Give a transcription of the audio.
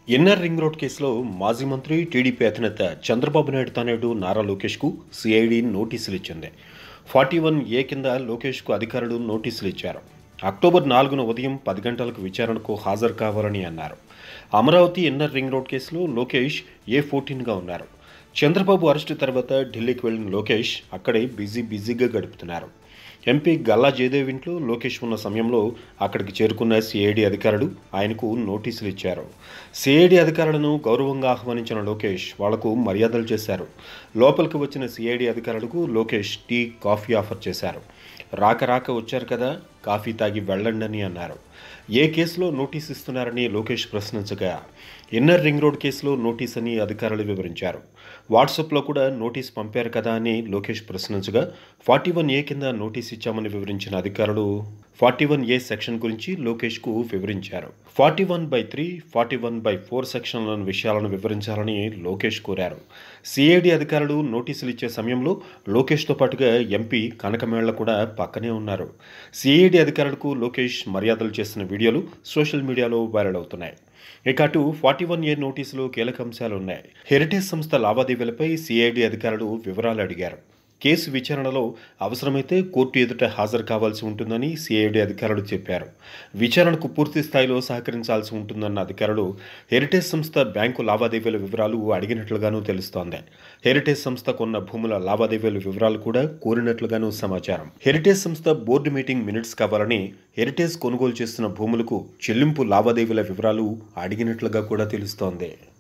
NR ring road కేసులో మాజీ మంత్రి టీడీపీ అధినేత చంద్రబాబు నాయుడు తనయుడు నారా లోకేష్కు సిఐడి నోటీసులు ఇచ్చింది ఫార్టీ వన్ ఏ కింద లోకేష్కు అధికారులు నోటీసులు ఇచ్చారు అక్టోబర్ నాలుగున ఉదయం పది గంటలకు విచారణకు హాజరు కావాలని అన్నారు అమరావతి ఎన్ఆర్ రింగ్ రోడ్ కేసులో లోకేష్ ఏ ఫోర్టీన్గా ఉన్నారు చంద్రబాబు అరెస్టు తర్వాత ఢిల్లీకి వెళ్లిన లోకేష్ అక్కడే బిజీ బిజీగా గడుపుతున్నారు ఎంపీ గల్లా జయదేవ్ ఇంట్లో లోకేష్ ఉన్న సమయంలో అక్కడికి చేరుకున్న సిఐడి అధికారులు ఆయనకు నోటీసులు ఇచ్చారు సిఐడి అధికారులను గౌరవంగా ఆహ్వానించిన లోకేష్ వాళ్లకు మర్యాదలు చేశారు లోపలికి వచ్చిన సిఐడి అధికారులకు లోకేష్ టీ కాఫీ ఆఫర్ చేశారు రాక రాక వచ్చారు కదా కాఫీ తాగి వెళ్ళండి అని అన్నారు ఏ కేసులో నోటీస్ ఇస్తున్నారని లోకేష్ ప్రశ్నించగా ఇన్నర్ రింగ్ రోడ్ కేసులో నోటీస్ అని అధికారులు వివరించారు వాట్సాప్లో కూడా నోటీస్ పంపారు కదా అని లోకేష్ ప్రశ్నించగా ఫార్టీ వన్ ఏ కింద నోటీస్ ఇచ్చామని వివరించిన అధికారులు ఫార్టీ వన్ ఏ సెక్షన్ గురించి లోకేష్కు వివరించారు forty one by three forty one by four సెక్షన్లోని విషయాలను వివరించాలని లోకేష్ కోరారు సిఐడి అధికారులు నోటీసులు ఇచ్చే సమయంలో లోకేష్తో పాటుగా ఎంపీ కనకమేళ్ల కూడా పక్కనే ఉన్నారు సిఐడి అధికారులకు లోకేష్ మర్యాదలు చేసిన వీడియోలు సోషల్ మీడియాలో వైరల్ అవుతున్నాయి ఇక అటు ఫార్టీ వన్ ఏ నోటీసులో కీలక అంశాలు ఉన్నాయి హెరిటేజ్ సంస్థ లావాదేవీలపై సిఐడి అధికారులు వివరాలు అడిగారు కేసు విచారణలో అవసరమైతే కోర్టు ఎదుట హాజరు కావాల్సి ఉంటుందని సిఐడి అధికారులు చెప్పారు విచారణకు పూర్తి స్థాయిలో సహకరించాల్సి ఉంటుందన్న అధికారులు హెరిటేజ్ సంస్థ బ్యాంకు లావాదేవీల వివరాలు అడిగినట్లుగానూ తెలుస్తోంది హెరిటేజ్ సంస్థ కొన్న భూముల లావాదేవీల వివరాలు కూడా కోరినట్లుగానూ సమాచారం హెరిటేజ్ సంస్థ బోర్డు మీటింగ్ మినిట్స్ కావాలని హెరిటేజ్ కొనుగోలు చేస్తున్న భూములకు చెల్లింపు లావాదేవీల వివరాలు అడిగినట్లుగా కూడా తెలుస్తోంది